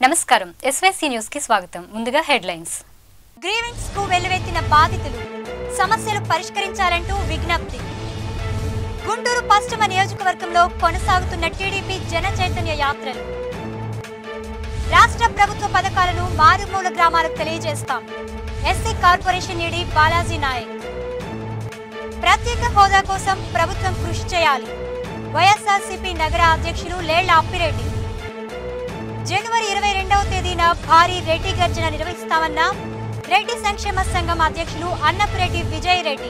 నమస్కారం SYC news కి స్వాగతం ముందుగా హెడ్లైన్స్ గ్రీవెన్స్ కు వెల్లువెత్తిన బాధితులు సమస్యలు పరిష్కరించాలంటూ విజ్ఞప్తి గుంటూరు పశ్చిమ నియోజకవర్గంలో కొనసాగుతున్న టీడీపీ జన చైతన్య యాత్రలు రాష్ట్ర ప్రభుత్వ పథకాలను మారుమూల గ్రామాలకు తెలియజేస్తాం SC corporation ED Balaji Nayak ప్రత్యేక హోదా కోసం ప్రభుత్వం కృషి చేయాలి వైఎస్ఆర్సీపీ నగర అధ్యక్షులు లేళ్ల అప్పిరెడ్డి జనవరి ఇరవై రెండవ తేదీన భారీ రెడ్డి గర్జన నిర్వహిస్తామన్న రెడ్డి సంక్షేమ సంఘం అధ్యక్షులు అన్నపురెడ్డి విజయ్ రెడ్డి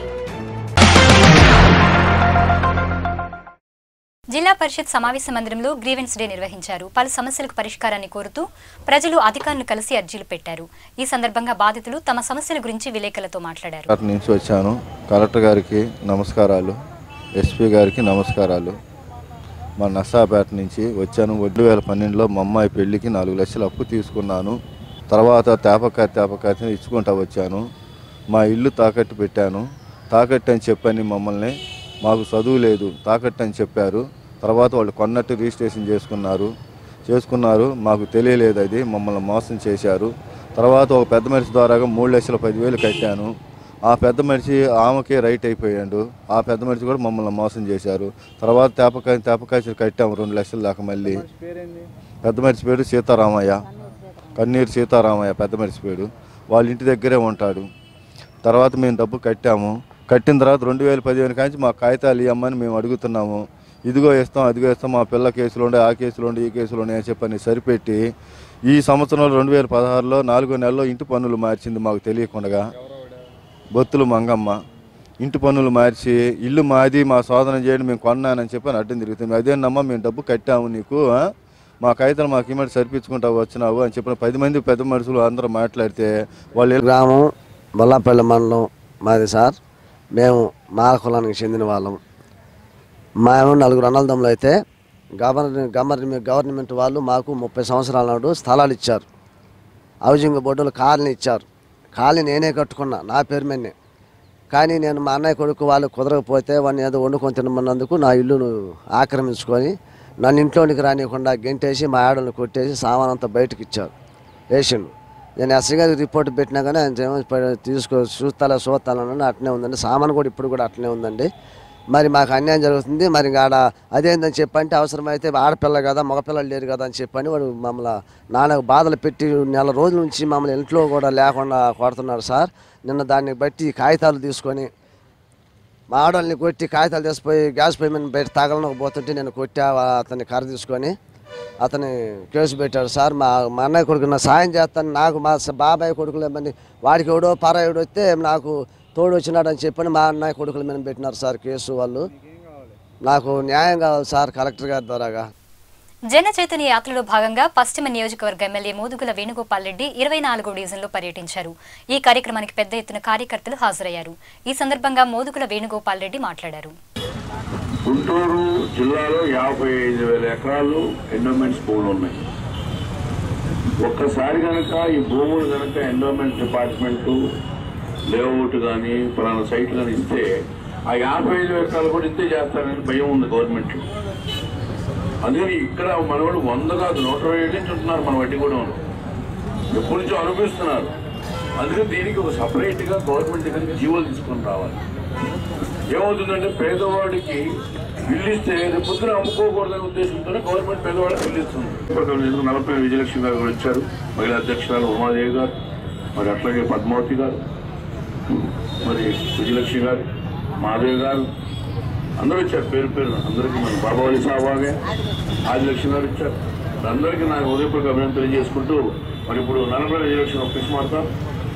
జిల్లా పరిషత్ సమావేశ మందిరంలో గ్రీవెన్స్ డే నిర్వహించారు పలు సమస్యలకు పరిష్కారాన్ని కోరుతూ ప్రజలు అధికారులను కలిసి అర్జీలు పెట్టారు ఈ సందర్భంగా బాధితులు తమ సమస్యల గురించి విలేకరులతో మాట్లాడారు కలెక్టర్ నుంచి వచ్చాను కలెక్టర్ గారికి నమస్కారాలు ఎస్పీ గారికి నమస్కారాలు మా నర్సాపేట నుంచి వచ్చాను రెండు వేల పన్నెండులో మా అమ్మాయి పెళ్లికి నాలుగు లక్షలు అప్పు తీసుకున్నాను తర్వాత తేపకాయ తేపకాయ ఇచ్చుకుంటా వచ్చాను మా ఇల్లు తాకట్టు పెట్టాను తాకట్టు అని చెప్పని మమ్మల్ని మాకు చదువు లేదు తాకట్టు అని చెప్పారు తర్వాత వాళ్ళు కొన్నట్టు రిజిస్ట్రేషన్ చేసుకున్నారు చేసుకున్నారు మాకు తెలియలేదు అది మమ్మల్ని మోసం చేశారు తర్వాత ఒక పెద్ద మనిషి ద్వారాగా మూడు లక్షల పదివేలు కట్టాను ఆ పెద్ద మనిషి ఆమెకే రైట్ అయిపోయాడు ఆ పెద్ద మనిషి కూడా మమ్మల్ని మోసం చేశారు తర్వాత తేపకాయ తేపకాయలు కట్టాము రెండు లక్షల దాకా మళ్ళీ పెద్ద మనిషి పేరు సీతారామయ్య కన్నీరు సీతారామయ్య పెద్ద మనిషి పేరు వాళ్ళ ఇంటి దగ్గరే ఉంటాడు తర్వాత మేము డబ్బు కట్టాము కట్టిన తర్వాత రెండు వేల పదిహేను కాంచి మా కాగితాలు ఇవ్వమని మేము అడుగుతున్నాము ఇదిగో ఇస్తాం అదిగో ఇస్తాం మా పిల్ల కేసులు ఉండే ఆ కేసులు ఉండే ఈ కేసులు ఉండే అని చెప్పని సరిపెట్టి ఈ సంవత్సరంలో రెండు వేల పదహారులో నాలుగో నెలలో ఇంటి పన్నులు మార్చింది మాకు తెలియకుండా బొత్తులు మంగమ్మ ఇంటి పన్నులు మార్చి ఇల్లు మాది మా శోధన చేయండి మేము కొన్నానని చెప్పి అని అడ్డం తిరుగుతుంది అదేనమ్మా మేము డబ్బు కట్టాము నీకు ఆ? మా కాగితాలు మాకు ఇమ్మడి సరిపించుకుంటావు వచ్చినావు అని చెప్పిన పది మంది పెద్ద మనుషులు అందరూ మాట్లాడితే వాళ్ళు గ్రామం బొల్లాపల్లి మండలం మాది సార్ మేము మా కులానికి చెందిన వాళ్ళం మేము నలుగురు అన్నదమ్ములు అయితే గవర్నమెంట్ గవర్నమెంట్ గవర్నమెంట్ వాళ్ళు మాకు ముప్పై సంవత్సరాల నాడు స్థలాలు ఇచ్చారు హౌసింగ్ బోర్డులు కాలనీ ఇచ్చారు కాలనీ నేనే కట్టుకున్నా నా పేరు మీదనే కానీ నేను మా అన్నయ్య కొడుకు వాళ్ళు కుదరకపోతే వాడిని ఏదో వండుకొని తినమన్నందుకు నా ఇల్లును ఆక్రమించుకొని నన్ను ఇంట్లోనికి రానియకుండా గెంటేసి మా ఆడలను కొట్టేసి సామాన్ అంతా బయటకు ఇచ్చారు వేసిండు నేను ఎస్ఐ గారికి రిపోర్ట్ పెట్టినా కానీ ఆయన ఏమో ప- తీసుకో చూస్తాలా చూస్తాలని అట్నే ఉందండి సామాన్ కూడా ఇప్పుడు కూడా అట్లనే ఉందండి మరి మాకు అన్యాయం జరుగుతుంది మరి ఇంకా ఆడ అదేందని చెప్పంటే అవసరమైతే ఆడపిల్ల కదా మగపిల్లలు లేరు కదా అని చెప్పని వాడు మమ్మల్ని నాన్న బాధలు పెట్టి నెల రోజుల నుంచి మమ్మల్ని ఇంట్లో కూడా లేకుండా కొడుతున్నారు సార్ నిన్న దాన్ని బట్టి కాగితాలు తీసుకొని మా ఆడవాళ్ళని కొట్టి కాగితాలు తీసిపోయి గ్యాస్ పొయ్యి మీద బయట తగలను పోతుంటే నేను కొట్టా అతన్ని కర్ర తీసుకొని అతని కేసు పెట్టాడు సార్ మా మా అన్నయ్య కొడుకు నా సాయం చేస్తాను నాకు మా స- బాబాయ్ కొడుకులు ఏమని వాడికి ఎవడో పరాయుడు వస్తే నాకు తోడు వచ్చినాడని చెప్పని మా అన్నయ్య కొడుకుల మీద పెట్టినారు సార్ కేసు వాళ్ళు నాకు న్యాయం కావాలి సార్ కలెక్టర్ గారి ద్వారాగా జన చైతన్య యాత్రలో భాగంగా పశ్చిమ నియోజకవర్గ ఎమ్మెల్యే మోదుగుల వేణుగోపాల్ రెడ్డి ఇరవై నాలుగో డివిజన్లో పర్యటించారు ఈ కార్యక్రమానికి పెద్ద ఎత్తున కార్యకర్తలు హాజరయ్యారు ఈ సందర్భంగా మోదుగుల వేణుగోపాల్ రెడ్డి మాట్లాడారు గుంటూరు జిల్లాలో యాభై ఐదు వేల ఎకరాలు ఎండోమెంట్స్ భూములు ఉన్నాయి ఒక్కసారి కనుక ఈ భూములు కనుక ఎండోమెంట్ డిపార్ట్మెంట్ లేఅవుట్ కానీ పలానా సైట్ కానీ ఇస్తే ఆ యాభై ఐదు ఎకరాలు కూడా ఇంతే చేస్తారని భయం ఉంది గవర్నమెంట్ అందుకని ఇక్కడ మనవాడు వంద కాదు నూట ఇరవై ఏళ్ళ నుంచి ఉంటున్నారు మన వడ్డీ కూడా ఎప్పటి నుంచో అనుభవిస్తున్నారు అందుకని దీనికి ఒక సపరేట్గా గవర్నమెంట్ దగ్గర జీవోలు తీసుకొని రావాలి ఏమవుతుందంటే పేదవాడికి ఇల్లు ఇస్తే రేపు పొద్దున అమ్ముకోకూడదనే ఉద్దేశంతోనే గవర్నమెంట్ పేదవాడికి ఇల్లు ఇస్తుంది ఇప్పుడు ఎందుకు నలభై విజయలక్ష్మి గారు కూడా వచ్చారు మహిళా అధ్యక్షురాలు ఉమాదేవి గారు మరి అట్లాగే పద్మావతి గారు మరి విజయలక్ష్మి గారు మాధవి గారు అందరూ వచ్చారు పేరు పేరు అందరికీ మన బాబావళి సాబాగే ఆదిలక్ష్మి గారు వచ్చారు అందరికీ నాకు ఉదయపూర్వక అభినందన తెలియజేసుకుంటూ మరి ఇప్పుడు నలభై విజయలక్ష్మి ఒక పిచ్చి మాడతారు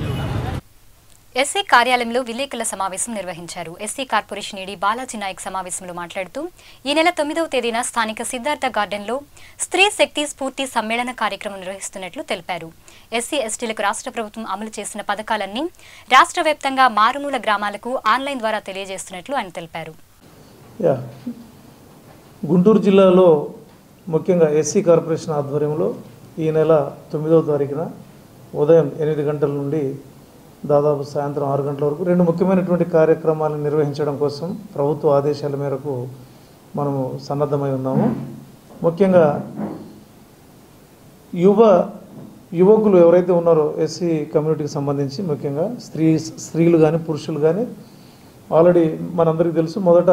ఎస్సీ కార్యాలయంలో విలేకరుల సమావేశం నిర్వహించారు SC corporation ED Balaji Nayak సమావేశంలో మాట్లాడుతూ ఈ నెల తొమ్మిదవ తేదీన స్థానిక సిద్ధార్థ గార్డెన్లో స్త్రీ శక్తి స్ఫూర్తి సమ్మేళన కార్యక్రమం నిర్వహిస్తున్నట్లు తెలిపారు ఎస్సీ ఎస్టీలకు రాష్ట్ర ప్రభుత్వం అమలు చేసిన పథకాలన్నీ రాష్ట్ర వ్యాప్తంగా మారుమూల గ్రామాలకు ఆన్లైన్ ద్వారా తెలియజేస్తున్నట్లు ఆయన తెలిపారు యా గుంటూరు జిల్లాలో ముఖ్యంగా ఎస్సీ కార్పొరేషన్ ఆధ్వర్యంలో ఈ నెల తొమ్మిదవ తారీఖున ఉదయం ఎనిమిది గంటల నుండి దాదాపు సాయంత్రం ఆరు గంటల వరకు రెండు ముఖ్యమైనటువంటి కార్యక్రమాలను నిర్వహించడం కోసం ప్రభుత్వ ఆదేశాల మేరకు మనము సన్నద్ధమై ఉన్నాము ముఖ్యంగా యువ యువకులు ఎవరైతే ఉన్నారో ఎస్సీ కమ్యూనిటీకి సంబంధించి ముఖ్యంగా స్త్రీ స్త్రీలు కానీ పురుషులు కానీ ఆల్రెడీ మనందరికీ తెలుసు మొదట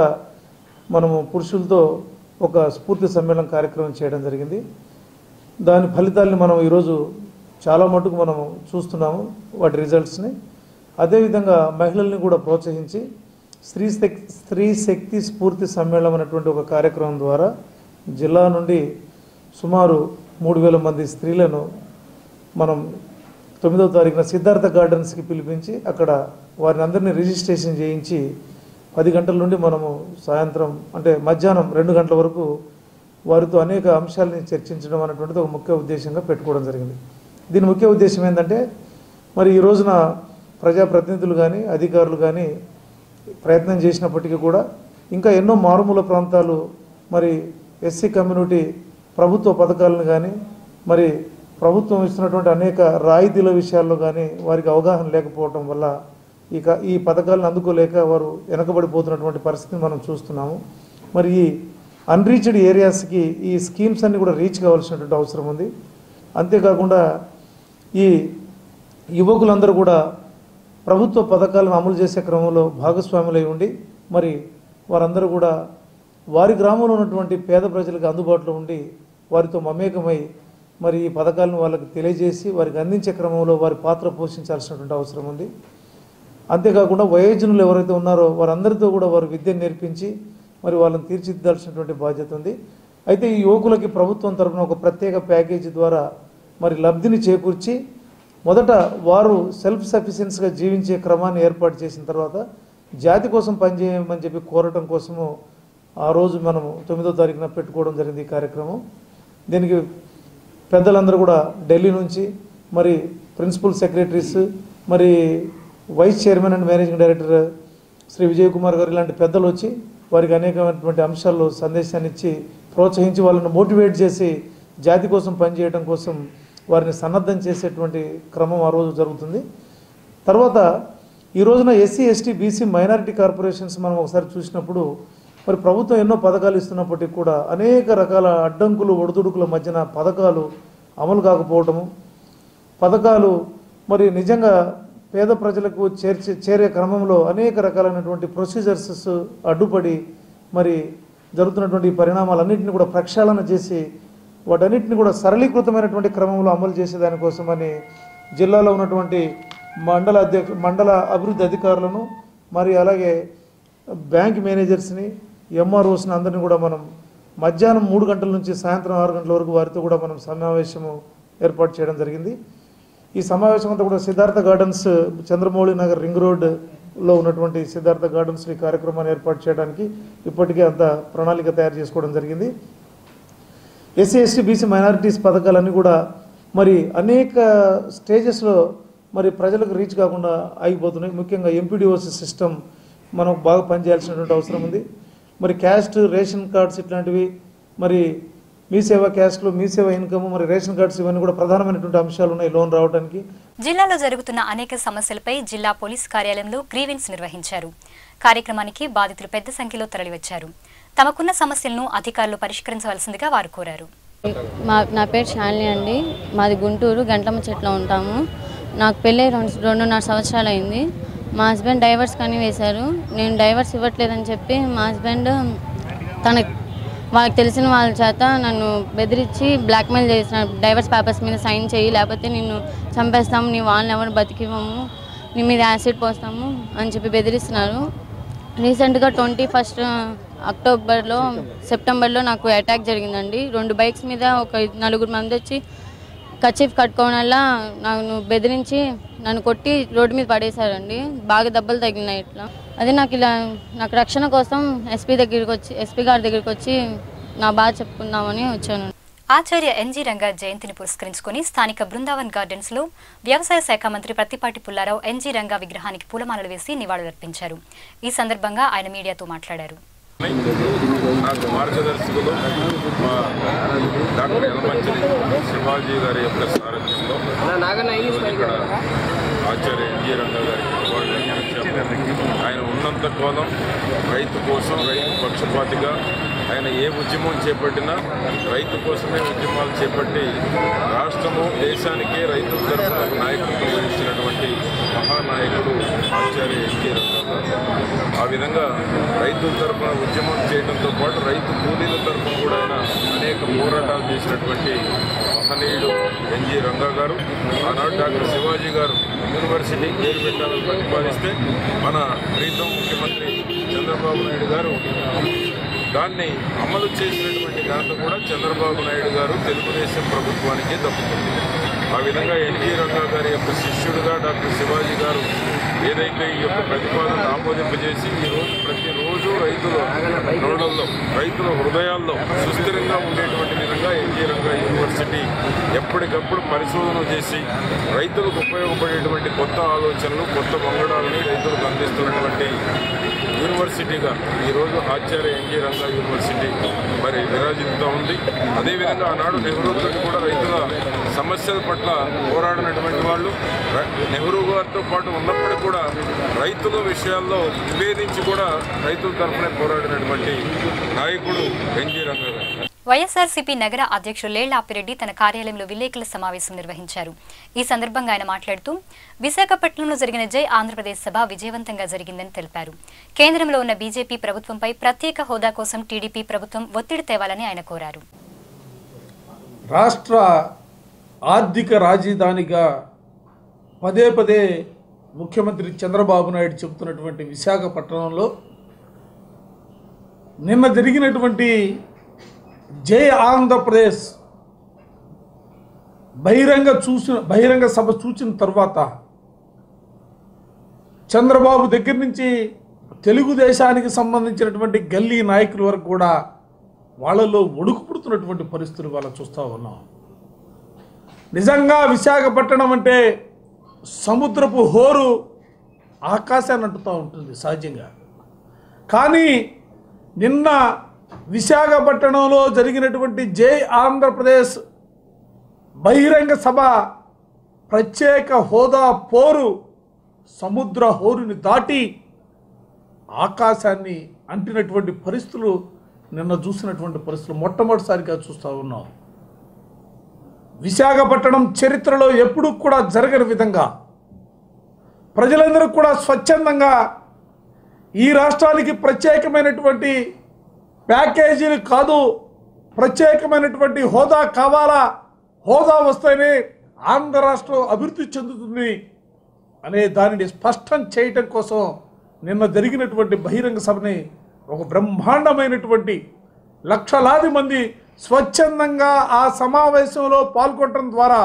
మనము పురుషులతో ఒక స్ఫూర్తి సమ్మేళనం కార్యక్రమం చేయడం జరిగింది దాని ఫలితాల్ని మనం ఈరోజు చాలా మటుకు మనము చూస్తున్నాము వాటి రిజల్ట్స్ని అదేవిధంగా మహిళల్ని కూడా ప్రోత్సహించి స్త్రీ శక్తి స్త్రీ శక్తి స్ఫూర్తి సమ్మేళనం అనేటువంటి ఒక కార్యక్రమం ద్వారా జిల్లా నుండి సుమారు మూడు వేల మంది స్త్రీలను మనం తొమ్మిదవ తారీఖున సిద్ధార్థ గార్డెన్స్కి పిలిపించి అక్కడ వారిని అందరినీ రిజిస్ట్రేషన్ చేయించి పది గంటల నుండి మనము సాయంత్రం అంటే మధ్యాహ్నం రెండు గంటల వరకు వారితో అనేక అంశాలని చర్చించడం అనేటువంటిది ఒక ముఖ్య ఉద్దేశంగా పెట్టుకోవడం జరిగింది దీని ముఖ్య ఉద్దేశం ఏంటంటే మరి ఈ రోజున ప్రజాప్రతినిధులు కానీ అధికారులు కానీ ప్రయత్నం చేసినప్పటికీ కూడా ఇంకా ఎన్నో మారుమూల ప్రాంతాలు మరి ఎస్సీ కమ్యూనిటీ ప్రభుత్వ పథకాలను కానీ మరి ప్రభుత్వం ఇస్తున్నటువంటి అనేక రాయితీల విషయాల్లో కానీ వారికి అవగాహన లేకపోవటం వల్ల ఇక ఈ పథకాలను అందుకోలేక వారు వెనకబడిపోతున్నటువంటి పరిస్థితిని మనం చూస్తున్నాము మరి ఈ అన్రీచ్డ్ ఏరియాస్కి ఈ స్కీమ్స్ అన్ని కూడా రీచ్ కావాల్సినటువంటి అవసరం ఉంది అంతేకాకుండా ఈ యువకులందరూ కూడా ప్రభుత్వ పథకాలను అమలు చేసే క్రమంలో భాగస్వాములై ఉండి మరి వారందరూ కూడా వారి గ్రామంలో ఉన్నటువంటి పేద ప్రజలకు అందుబాటులో ఉండి వారితో మమేకమై మరి ఈ పథకాలను వాళ్ళకి తెలియజేసి వారికి అందించే క్రమంలో వారి పాత్ర పోషించాల్సినటువంటి అవసరం ఉంది అంతేకాకుండా వయోజనులు ఎవరైతే ఉన్నారో వారందరితో కూడా వారు విద్యను నేర్పించి మరి వాళ్ళని తీర్చిదిద్దాల్సినటువంటి బాధ్యత ఉంది అయితే ఈ యువకులకి ప్రభుత్వం తరపున ఒక ప్రత్యేక ప్యాకేజీ ద్వారా మరి లబ్ధిని చేకూర్చి మొదట వారు సెల్ఫ్ సఫిషియన్స్గా జీవించే క్రమాన్ని ఏర్పాటు చేసిన తర్వాత జాతి కోసం పనిచేయమని చెప్పి కోరటం కోసము ఆ రోజు మనము తొమ్మిదో తారీఖున పెట్టుకోవడం జరిగింది ఈ కార్యక్రమం దీనికి పెద్దలందరూ కూడా ఢిల్లీ నుంచి మరి ప్రిన్సిపల్ సెక్రటరీస్ మరి vice chairman and managing director Shri Vijay Kumar garu ఇలాంటి పెద్దలు వచ్చి వారికి అనేకమైనటువంటి అంశాల్లో సందేశాన్ని ఇచ్చి ప్రోత్సహించి వాళ్ళని మోటివేట్ చేసి జాతి కోసం పనిచేయడం కోసం వారిని సన్నద్ధం చేసేటువంటి క్రమం ఆ రోజు జరుగుతుంది తర్వాత ఈ రోజున SC ST BC minority corporations మనం ఒకసారి చూసినప్పుడు మరి ప్రభుత్వం ఎన్నో పథకాలు ఇస్తున్నప్పటికీ కూడా అనేక రకాల అడ్డంకులు ఒడిదుడుకుల మధ్యన పథకాలు అమలు కాకపోవటము పథకాలు మరి నిజంగా పేద ప్రజలకు చేర్చే చేరే క్రమంలో అనేక రకాలైనటువంటి ప్రొసీజర్స్ అడ్డుపడి మరి జరుగుతున్నటువంటి ఈ పరిణామాలన్నింటినీ కూడా ప్రక్షాళన చేసి వాటన్నిటిని కూడా సరళీకృతమైనటువంటి క్రమంలో అమలు చేసేదానికోసమని జిల్లాలో ఉన్నటువంటి మండల అధ్యక్ష మండల అభివృద్ధి అధికారులను మరి అలాగే బ్యాంక్ మేనేజర్స్ని ఎంఆర్ఓస్ని అందరినీ కూడా మనం మధ్యాహ్నం మూడు గంటల నుంచి సాయంత్రం ఆరు గంటల వరకు వారితో కూడా మనం సమావేశము ఏర్పాటు చేయడం జరిగింది ఈ సమావేశం అంతా కూడా సిద్ధార్థ గార్డెన్స్ చంద్రమౌళి నగర్ రింగ్ రోడ్లో ఉన్నటువంటి సిద్ధార్థ గార్డెన్స్ ఈ కార్యక్రమాన్ని ఏర్పాటు చేయడానికి ఇప్పటికే అంత ప్రణాళిక తయారు చేసుకోవడం జరిగింది ఎస్సీ ఎస్టీ బీసీ మైనారిటీస్ పథకాలన్నీ కూడా మరి అనేక స్టేజెస్లో మరి ప్రజలకు రీచ్ కాకుండా ఆగిపోతున్నాయి ముఖ్యంగా ఎంపీడీఓస్ సిస్టమ్ మనం బాగా పనిచేయాల్సినటువంటి అవసరం ఉంది మరి క్యాస్ట్ రేషన్ కార్డ్స్ ఇట్లాంటివి మరి మీ సేవ క్యాస్ట్లు మీ సేవ ఇన్కమ్ మరి రేషన్ కార్డ్స్ ఇవన్నీ కూడా ప్రధానమైనటువంటి అంశాలు ఉన్నాయి లోన్ రావడానికి జిల్లాలో జరుగుతున్న అనేక సమస్యలపై జిల్లా పోలీస్ కార్యాలయంలో గ్రీవెన్స్ నిర్వహించారు కార్యక్రమానికి బాధితులు పెద్ద సంఖ్యలో తరలివచ్చారు తమకున్న సమస్యలను అధికారులు పరిష్కరించవలసిందిగా వారు కోరారు మా నా పేరు శాలిని అండి మాది గుంటూరు గంటమ్మ చెట్లో ఉంటాము నాకు పెళ్ళి రెండు రెండున్నర సంవత్సరాలు అయింది మా హస్బెండ్ డైవర్స్ కానీ వేశారు నేను డైవర్స్ ఇవ్వట్లేదని చెప్పి మా హస్బెండ్ తన వాళ్ళకి తెలిసిన వాళ్ళ చేత నన్ను బెదిరించి బ్లాక్మెయిల్ చేసిన డైవర్స్ పేపర్స్ మీద సైన్ చేయి లేకపోతే నిన్ను చంపేస్తాము నీ వాళ్ళని ఎవరు బతికివ్వము నీ మీద యాసిడ్ పోస్తాము అని చెప్పి బెదిరిస్తున్నారు రీసెంట్గా ట్వంటీ ఫస్ట్ అక్టోబర్లో సెప్టెంబర్లో నాకు అటాక్ జరిగిందండి రెండు బైక్స్ మీద ఒక నలుగురు మంది వచ్చి కచీఫ్ కట్టుకోవడం వల్ల నన్ను బెదిరించి నన్ను కొట్టి రోడ్డు మీద పడేశారండి బాగా దెబ్బలు తగిలినాయి ఇట్లా అదే నాకు ఇలా నాకు రక్షణ కోసం ఎస్పీ దగ్గరికి వచ్చి ఎస్పీ గారి దగ్గరికి వచ్చి నా బాధ చెప్పుకుందామని వచ్చాను ఆచార్య ఎన్జీ రంగా జయంతిని పురస్కరించుకుని స్థానిక బృందావన్ గార్డెన్స్ లో వ్యవసాయ శాఖ మంత్రి ప్రత్తిపాటి పుల్లారావు ఎన్జీ రంగా విగ్రహానికి పూలమాలలు వేసి నివాళులర్పించారు ఈ సందర్భంగా ఆయన మీడియాతో మాట్లాడారు నాకు మార్గదర్శకులు మా డాక్టర్ యలమంచిలి శివాజీ గారి యొక్క సారథ్యంలో ఇక్కడ ఆచార్య ఎన్జీ రంగా గారికి అవార్డు ఇచ్చాము ఆయన ఉన్నంత కాలం రైతు కోసం రైతు పక్షపాతిగా ఆయన ఏ ఉద్యమం చేపట్టినా రైతు కోసమే ఉద్యమాలు చేపట్టి రాష్ట్రము దేశానికే రైతుల తరఫున ఒక నాయకత్వం వహించినటువంటి మహానాయకుడు ఆచార్య ఎన్టీ రంగారావు గారు. ఆ విధంగా రైతుల తరఫున ఉద్యమం చేయడంతో పాటు రైతు కూలీల తరఫున కూడా ఆయన అనేక పోరాటాలు చేసినటువంటి మహనీయుడు ఎన్జి రంగా గారు ఆనాడు డాక్టర్ శివాజీ గారు యూనివర్సిటీ పేరు పెట్టాలని ప్రతిపాదిస్తే మన ప్రీతం ముఖ్యమంత్రి చంద్రబాబు నాయుడు గారు దాన్ని అమలు చేసినటువంటి ఘనత కూడా చంద్రబాబు నాయుడు గారు తెలుగుదేశం ప్రభుత్వానికి దక్కుతుంది ఆ విధంగా ఎన్టీ రంగా గారి యొక్క శిష్యుడుగా డాక్టర్ శివాజీ గారు ఏదైతే ఈ యొక్క ప్రతిపాదన ఆమోదింపజేసి ఈ రోజు ప్రతిరోజు రైతుల నోడల్లో రైతుల హృదయాల్లో సుస్థిరంగా ఉండేటువంటి విధంగా ఎన్టీ రంగా యూనివర్సిటీ ఎప్పటికప్పుడు పరిశోధన చేసి రైతులకు ఉపయోగపడేటువంటి కొత్త ఆలోచనలు కొత్త వంగడాలని రైతులకు అందిస్తున్నటువంటి యూనివర్సిటీగా ఈరోజు ఆచార్య ఎన్జీ రంగా యూనివర్సిటీ మరి విరాజిల్లుతూ ఉంది అదేవిధంగా ఆనాడు నెహ్రూ తోటి కూడా రైతుల సమస్యల పట్ల పోరాడినటువంటి వాళ్ళు ర- నెహ్రూ గారితో పాటు ఉన్నప్పటికీ కూడా రైతుల విషయాల్లో విభేదించి కూడా రైతుల తరఫునే పోరాడినటువంటి నాయకుడు ఎన్జీ రంగా గారు వైఎస్ఆర్సీపీ నగర అధ్యక్షుడు లేళ్ల అప్పిరెడ్డి తన కార్యాలయంలో విలేకరుల సమావేశం నిర్వహించారు ఈ సందర్భంగా ఆయన మాట్లాడుతూ విశాఖపట్నంలో జరిగిన జై ఆంధ్రప్రదేశ్ సభ విజయవంతంగా జరిగిందని తెలిపారు కేంద్రంలో ఉన్న బీజేపీ ప్రభుత్వంపై ప్రత్యేక హోదా కోసం టీడీపీ ప్రభుత్వం ఒత్తిడి తేవాలని ఆయన కోరారు రాష్ట్ర ఆర్థిక రాజధానిగా పదే పదే ముఖ్యమంత్రి చంద్రబాబు నాయుడు చెబుతున్నటువంటి విశాఖపట్నంలో నిన్న జరిగినటువంటి జై ఆంధ్రప్రదేశ్ బహిరంగ చూసిన బహిరంగ సభ చూసిన తర్వాత చంద్రబాబు దగ్గర నుంచి తెలుగుదేశానికి సంబంధించినటువంటి గల్లీ నాయకుల వరకు కూడా వాళ్ళలో ఒడుకు పుడుతున్నటువంటి పరిస్థితులు వాళ్ళ చూస్తూ ఉన్నాం నిజంగా విశాఖపట్నం అంటే సముద్రపు హోరు ఆకాశాన్ని అంటుతూ ఉంటుంది సహజంగా కానీ నిన్న విశాఖపట్నంలో జరిగినటువంటి జై ఆంధ్రప్రదేశ్ బహిరంగ సభ ప్రత్యేక హోదా పోరు సముద్ర హోరుని దాటి ఆకాశాన్ని అంటినటువంటి పరిస్థితులు నిన్న చూసినటువంటి పరిస్థితులు మొట్టమొదటిసారిగా చూస్తూ ఉన్నాం విశాఖపట్నం చరిత్రలో ఎప్పుడూ కూడా జరగని విధంగా ప్రజలందరూ కూడా స్వచ్ఛందంగా ఈ రాష్ట్రానికి ప్రత్యేకమైనటువంటి ప్యాకేజీలు కాదు ప్రత్యేకమైనటువంటి హోదా కావాలా హోదా వస్తేనే ఆంధ్ర రాష్ట్రం అభివృద్ధి చెందుతుంది అనే దానిని స్పష్టం చేయటం కోసం నిన్న జరిగినటువంటి బహిరంగ సభని ఒక బ్రహ్మాండమైనటువంటి లక్షలాది మంది స్వచ్ఛందంగా ఆ సమావేశంలో పాల్గొనడం ద్వారా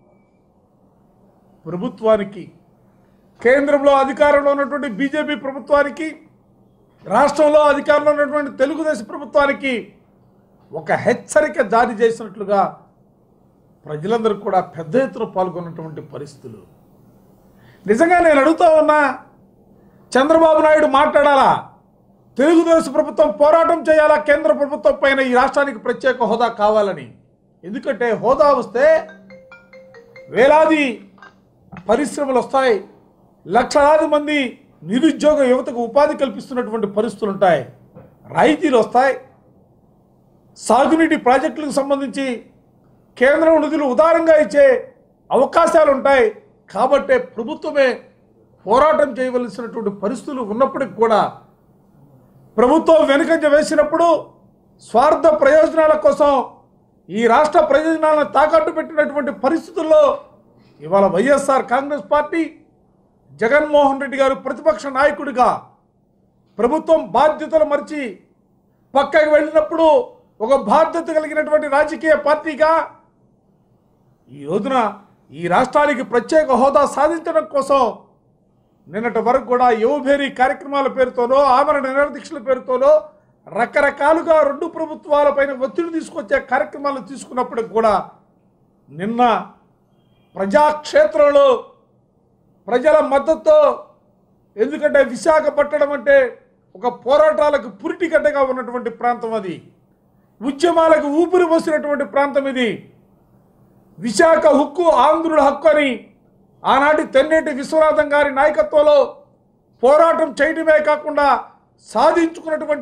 ప్రభుత్వానికి కేంద్రంలో అధికారంలో ఉన్నటువంటి బీజేపీ ప్రభుత్వానికి రాష్ట్రంలో అధికారంలో ఉన్నటువంటి తెలుగుదేశం ప్రభుత్వానికి ఒక హెచ్చరిక జారీ చేసినట్లుగా ప్రజలందరూ కూడా పెద్ద ఎత్తున పాల్గొన్నటువంటి పరిస్థితులు నిజంగా నేను అడుగుతా ఉన్నా చంద్రబాబు నాయుడు మాట్లాడాలా తెలుగుదేశం ప్రభుత్వం పోరాటం చేయాలా కేంద్ర ప్రభుత్వం పైన ఈ రాష్ట్రానికి ప్రత్యేక హోదా కావాలని ఎందుకంటే హోదా వస్తే వేలాది పరిశ్రమలు వస్తాయి లక్షలాది మంది నిరుద్యోగ యువతకు ఉపాధి కల్పిస్తున్నటువంటి పరిస్థితులు ఉంటాయి రాయితీలు వస్తాయి సాగునీటి ప్రాజెక్టులకు సంబంధించి కేంద్రం నిధులు ఉదారంగా ఇచ్చే అవకాశాలు ఉంటాయి కాబట్టే ప్రభుత్వమే పోరాటం చేయవలసినటువంటి పరిస్థితులు ఉన్నప్పటికి కూడా ప్రభుత్వం వెనుకంజ వేసినప్పుడు స్వార్థ ప్రయోజనాల కోసం ఈ రాష్ట్ర ప్రయోజనాలను తాకట్టు పెట్టినటువంటి పరిస్థితుల్లో ఇవాళ వైఎస్ఆర్ కాంగ్రెస్ పార్టీ జగన్మోహన్ రెడ్డి గారు ప్రతిపక్ష నాయకుడిగా ప్రభుత్వం బాధ్యతలు మరిచి పక్కకి వెళ్ళినప్పుడు ఒక బాధ్యత కలిగినటువంటి రాజకీయ పార్టీగా ఈ రోజున ఈ రాష్ట్రానికి ప్రత్యేక హోదా సాధించడం కోసం నిన్నటి వరకు కూడా యువభేరి కార్యక్రమాల పేరుతోనో ఆమరణ నిరదీక్షల పేరుతోనో రకరకాలుగా రెండు ప్రభుత్వాలపైన ఒత్తిడి తీసుకొచ్చే కార్యక్రమాలు తీసుకున్నప్పటికి కూడా నిన్న ప్రజాక్షేత్రంలో ప్రజల మద్దతుతో ఎందుకంటే విశాఖపట్నం అంటే ఒక పోరాటాలకు పురిటిగడ్డగా ఉన్నటువంటి ప్రాంతం అది ఉద్యమాలకు ఊపిరి పోసినటువంటి ప్రాంతం ఇది విశాఖ హక్కు ఆంధ్రుల హక్కు అని ఆనాటి తెన్నేటి విశ్వనాథం గారి నాయకత్వంలో పోరాటం చేయడమే కాకుండా సాధించుకున్నటువంటి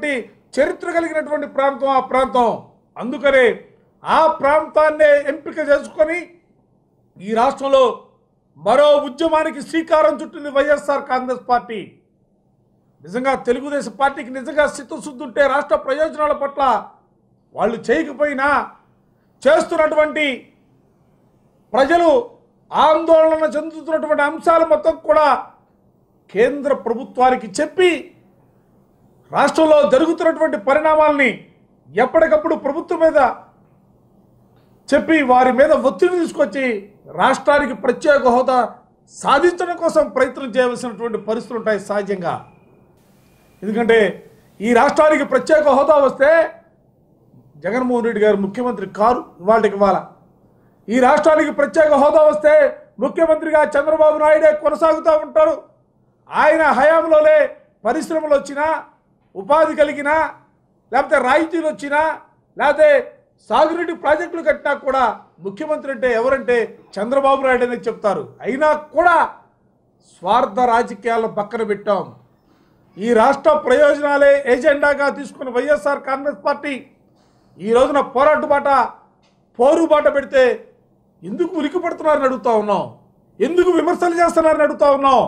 చరిత్ర కలిగినటువంటి ప్రాంతం ఆ ప్రాంతం అందుకనే ఆ ప్రాంతాన్నే ఎంపిక చేసుకొని ఈ రాష్ట్రంలో మరో ఉద్యమానికి శ్రీకారం చుట్టింది వైఎస్ఆర్ కాంగ్రెస్ పార్టీ నిజంగా తెలుగుదేశం పార్టీకి నిజంగా చిత్తశుద్ధి ఉంటే రాష్ట్ర ప్రయోజనాల పట్ల వాళ్ళు చేయకపోయినా చేస్తున్నటువంటి ప్రజలు ఆందోళన చెందుతున్నటువంటి అంశాలు మొత్తం కూడా కేంద్ర ప్రభుత్వానికి చెప్పి రాష్ట్రంలో జరుగుతున్నటువంటి పరిణామాల్ని ఎప్పటికప్పుడు ప్రభుత్వం మీద చెప్పి వారి మీద ఒత్తిడి తీసుకొచ్చి రాష్ట్రానికి ప్రత్యేక హోదా సాధించడం కోసం ప్రయత్నం చేయవలసినటువంటి పరిస్థితులు ఉంటాయి సహజంగా ఎందుకంటే ఈ రాష్ట్రానికి ప్రత్యేక హోదా వస్తే జగన్మోహన్ రెడ్డి గారు ముఖ్యమంత్రి కారు ఇవాళకి ఇవాళ ఈ రాష్ట్రానికి ప్రత్యేక హోదా వస్తే ముఖ్యమంత్రిగా చంద్రబాబు నాయుడే కొనసాగుతూ ఉంటారు ఆయన హయాంలోనే పరిశ్రమలు వచ్చినా ఉపాధి కలిగినా లేకపోతే రాయితీలు వచ్చినా లేకపోతే సాగునీటి ప్రాజెక్టులు కట్టినా కూడా ముఖ్యమంత్రి అంటే ఎవరంటే చంద్రబాబు నాయుడు అనేది చెప్తారు అయినా కూడా స్వార్థ రాజకీయాలను పక్కన పెట్టాం ఈ రాష్ట్ర ప్రయోజనాలే ఎజెండాగా తీసుకున్న వైఎస్ఆర్ కాంగ్రెస్ పార్టీ ఈ రోజున పోరాట బాట పోరు బాట పెడితే ఎందుకు ఉలికి పడుతున్నారని అడుగుతా ఉన్నాం ఎందుకు విమర్శలు చేస్తున్నారని అడుగుతా ఉన్నాం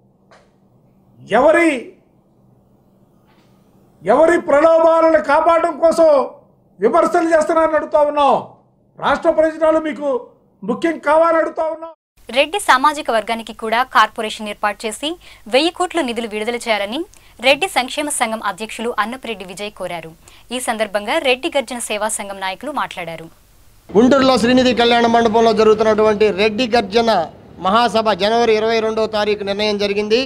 ఎవరి ఎవరి ప్రలోభాలను కాపాడడం కోసం విమర్శలు చేస్తున్నారని అడుగుతా ఉన్నాం రాష్ట్ర ప్రయోజనాలు మీకు ముఖ్యం కావాలని అడుగుతా ఉన్నాం రెడ్డి సామాజిక వర్గానికి కూడా కార్పొరేషన్ ఏర్పాటు చేసి వెయ్యి కోట్ల నిధులు విడుదల చేయాలని రెడ్డి సంక్షేమ సంఘం అధ్యక్షులు అన్నపురెడ్డి విజయ్ కోరారు ఈ సందర్భంగా రెడ్డి గర్జన సేవా సంఘం నాయకులు మాట్లాడారు గుంటూరులో శ్రీనిధి కళ్యాణ మండపంలో జరుగుతున్నటువంటి రెడ్డి గర్జన మహాసభ జనవరి ఇరవై రెండవ తారీఖు నిర్ణయం జరిగింది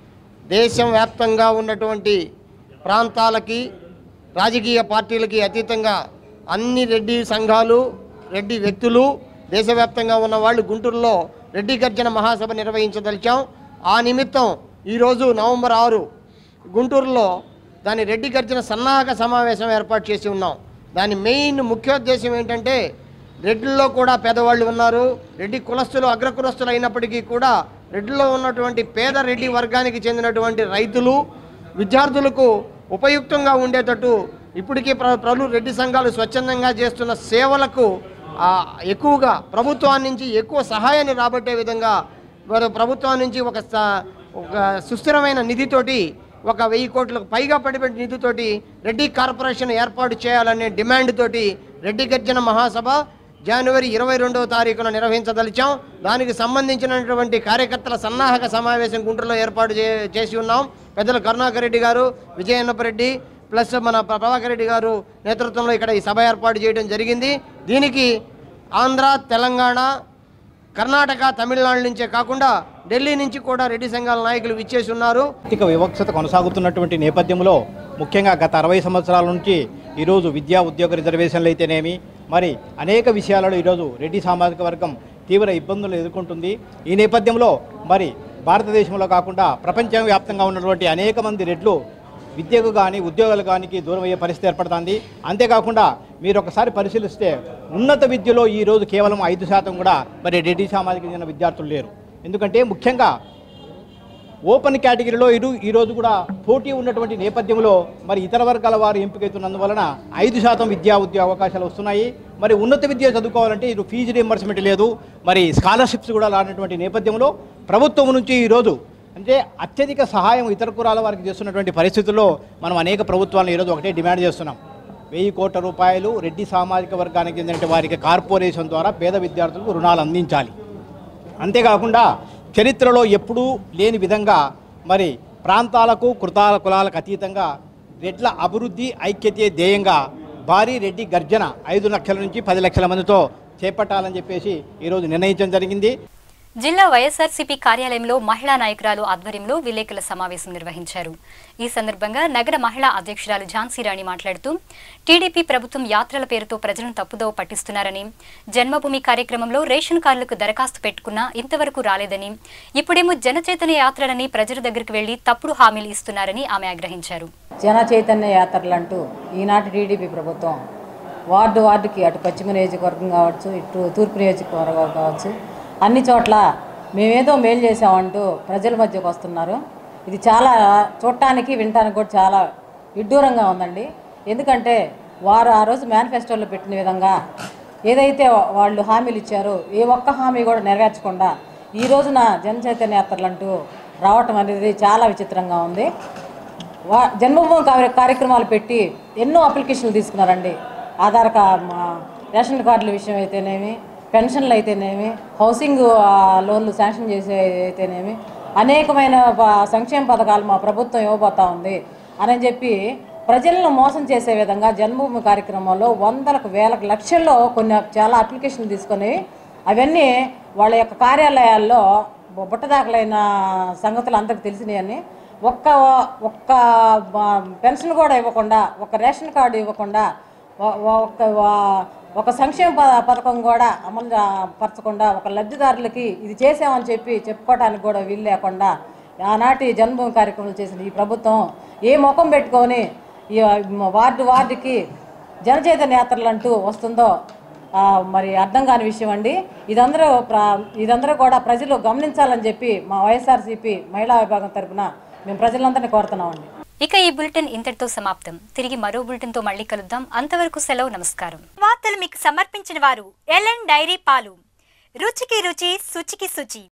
దేశం వ్యాప్తంగా ఉన్నటువంటి ప్రాంతాలకి రాజకీయ పార్టీలకి అతీతంగా అన్ని రెడ్డి సంఘాలు రెడ్డి వ్యక్తులు దేశవ్యాప్తంగా ఉన్న వాళ్ళు గుంటూరులో రెడ్డి గర్జన మహాసభ నిర్వహించదలిచాం ఆ నిమిత్తం ఈరోజు నవంబర్ ఆరు గుంటూరులో దాని రెడ్డి గర్జన సన్నాహక సమావేశం ఏర్పాటు చేసి ఉన్నాం దాని మెయిన్ ముఖ్యోద్దేశం ఏంటంటే రెడ్డిల్లో కూడా పేదవాళ్ళు ఉన్నారు రెడ్డి కులస్తులు అగ్ర కులస్తులు అయినప్పటికీ కూడా రెడ్డిలో ఉన్నటువంటి పేద రెడ్డి వర్గానికి చెందినటువంటి రైతులు విద్యార్థులకు ఉపయుక్తంగా ఉండేటట్టు ఇప్పటికీ ప్ర ప్రలు రెడ్డి సంఘాలు స్వచ్ఛందంగా చేస్తున్న సేవలకు ఆ, ఎక్కువగా ప్రభుత్వం నుంచి ఎక్కువ సహాయాన్ని రాబట్టే విధంగా వారు ప్రభుత్వం నుంచి ఒక స- ఒక సుస్థిరమైన నిధితోటి ఒక వెయ్యి కోట్లకు పైగా పడిపెట్టిన నిధితోటి రెడ్డి కార్పొరేషన్ ఏర్పాటు చేయాలనే డిమాండ్ తోటి రెడ్డి గర్జన మహాసభ జనవరి ఇరవై రెండవ తారీఖున నిర్వహించదలిచాం దానికి సంబంధించినటువంటి కార్యకర్తల సన్నాహక సమావేశం గుంటూరులో ఏర్పాటు చే చేసి ఉన్నాం పెద్దలు కరుణాకర్ రెడ్డి గారు విజయన్నపరెడ్డి ప్లస్ మన ప్ర- ప్రభాకర్ రెడ్డి గారు నేతృత్వంలో ఇక్కడ ఈ సభ ఏర్పాటు చేయడం జరిగింది దీనికి ఆంధ్ర తెలంగాణ కర్ణాటక తమిళనాడు నుంచే కాకుండా ఢిల్లీ నుంచి కూడా రెడ్డి సంఘాల నాయకులు విచ్చేసి ఉన్నారు ఆర్థిక వివక్షత కొనసాగుతున్నటువంటి నేపథ్యంలో ముఖ్యంగా గత అరవై సంవత్సరాల నుంచి ఈరోజు విద్యా ఉద్యోగ రిజర్వేషన్లు అయితేనేమి మరి అనేక విషయాలలో ఈరోజు రెడ్డి సామాజిక వర్గం తీవ్ర ఇబ్బందులు ఎదుర్కొంటుంది ఈ నేపథ్యంలో మరి భారతదేశంలో కాకుండా ప్రపంచవ్యాప్తంగా ఉన్నటువంటి అనేక మంది రెడ్లు విద్యకు కానీ ఉద్యోగాలు కానీ దూరం అయ్యే పరిస్థితి ఏర్పడుతుంది అంతేకాకుండా మీరు ఒకసారి పరిశీలిస్తే ఉన్నత విద్యలో ఈ రోజు కేవలం ఐదు శాతం కూడా మరి రెడ్డి సామాజిక చెందిన విద్యార్థులు లేరు ఎందుకంటే ముఖ్యంగా ఓపెన్ కేటగిరీలో ఇరు ఈరోజు కూడా పోటీ ఉన్నటువంటి నేపథ్యంలో మరి ఇతర వర్గాల వారు ఎంపికవుతున్నందువలన ఐదు శాతం విద్యా ఉద్యోగ అవకాశాలు వస్తున్నాయి మరి ఉన్నత విద్య చదువుకోవాలంటే ఇది ఫీజు రియంబర్స్మెంట్ లేదు మరి స్కాలర్షిప్స్ కూడా రానటువంటి నేపథ్యంలో ప్రభుత్వం నుంచి ఈరోజు అంటే అత్యధిక సహాయం ఇతర కులాల వారికి చేస్తున్నటువంటి పరిస్థితుల్లో మనం అనేక ప్రభుత్వాలను ఈరోజు ఒకటే డిమాండ్ చేస్తున్నాం వెయ్యి కోట్ల రూపాయలు రెడ్డి సామాజిక వర్గానికి చెందిన వారికి కార్పొరేషన్ ద్వారా పేద విద్యార్థులకు రుణాలు అందించాలి అంతేకాకుండా చరిత్రలో ఎప్పుడూ లేని విధంగా మరి ప్రాంతాలకు కృతాల కులాలకు అతీతంగా రెడ్ల అభివృద్ధి ఐక్యతే ధ్యేయంగా భారీ రెడ్డి గర్జన ఐదు లక్షల నుంచి పది లక్షల మందితో చేపట్టాలని చెప్పేసి ఈరోజు నిర్ణయించడం జరిగింది జిల్లా వైఎస్ఆర్సీపీ కార్యాలయంలో మహిళా నాయకురాలు ఆధ్వర్యంలో విలేకరుల సమావేశం నిర్వహించారు ఈ సందర్భంగా నగర మహిళా అధ్యక్షురాలు ఝాన్సీ రాణి మాట్లాడుతూ టీడీపీ ప్రభుత్వం యాత్రల పేరుతో ప్రజలను తప్పుదోవ పట్టిస్తున్నారని జన్మభూమి కార్యక్రమంలో రేషన్ కార్డులకు దరఖాస్తు పెట్టుకున్నా ఇంతవరకు రాలేదని ఇప్పుడేమో జనచైతన్య యాత్రలని ప్రజల దగ్గరికి వెళ్లి తప్పుడు హామీలు ఇస్తున్నారని ఆమె ఆగ్రహించారు జన చైతన్య యాత్రలు అంటూ ఈనాటి టీడీపీ ప్రభుత్వం వార్డు వార్డుకి అటు పశ్చిమ నియోజకవర్గం కావచ్చు ఇటు తూర్పు నియోజకవర్గం కావచ్చు అన్ని చోట్ల మేమేదో మేలు చేసామంటూ ప్రజల మధ్యకు వస్తున్నారు ఇది చాలా చూడటానికి వినటానికి కూడా చాలా విడ్డూరంగా ఉందండి ఎందుకంటే వారు ఆ రోజు మేనిఫెస్టోలో పెట్టిన విధంగా ఏదైతే వాళ్ళు హామీలు ఇచ్చారో ఏ ఒక్క హామీ కూడా నెరవేర్చకుండా ఈ రోజున జన చైతన్య యాత్రలు అంటూ రావటం అనేది చాలా విచిత్రంగా ఉంది వా జన్మభూమి కార్య- కార్యక్రమాలు పెట్టి ఎన్నో అప్లికేషన్లు తీసుకున్నారండి ఆధార్ కా మా రేషన్ కార్డుల విషయం అయితేనేమి పెన్షన్లు అయితేనేమి హౌసింగ్ ఆ, లోన్లు శాంక్షన్ చేసే అయితేనేమి అనేకమైన ప- సంక్షేమ పథకాలు మా ప్రభుత్వం ఇవ్వబోతా ఉంది అని చెప్పి ప్రజలను మోసం చేసే విధంగా జన్మభూమి కార్యక్రమంలో వందలకు వేలకు లక్షల్లో కొన్ని చాలా అప్లికేషన్లు తీసుకొని అవన్నీ వాళ్ళ యొక్క కార్యాలయాల్లో బు- బుట్టదాఖలైన సంగతులు అందరికి తెలిసినాయని ఒక్క ఒక్క బ- పెన్షన్ కూడా ఇవ్వకుండా ఒక రేషన్ కార్డు ఇవ్వకుండా ఒ- ఒక్క వా- ఒక సంక్షేమ ప- పథకం కూడా అమలు జా- పరచకుండా ఒక లబ్ధిదారులకి ఇది చేసామని చెప్పి చెప్పుకోవడానికి కూడా వీలు లేకుండా ఆనాటి జన్మభూమి కార్యక్రమాలు చేసిన ఈ ప్రభుత్వం ఏ ముఖం పెట్టుకొని ఈ వార్డు వార్డుకి జనచైతన్య యాత్రలు అంటూ వస్తుందో ఆ, మరి అర్థం కాని విషయం అండి ఇదందరూ ప్ర ఇదందరూ కూడా ప్రజలు గమనించాలని చెప్పి మా వైఎస్ఆర్సీపీ మహిళా విభాగం తరపున మేము ప్రజలందరినీ కోరుతున్నామండి ఇక ఈ బులెటిన్ ఇంతటితో సమాప్తం తిరిగి మరో బులెటిన్తో మళ్ళీ కలుద్దాం అంతవరకు సెలవు నమస్కారం వార్తలు మీకు సమర్పించిన వారు ఎల్ఎన్ డైరీ పాలు రుచికి రుచి శుచికి శుచి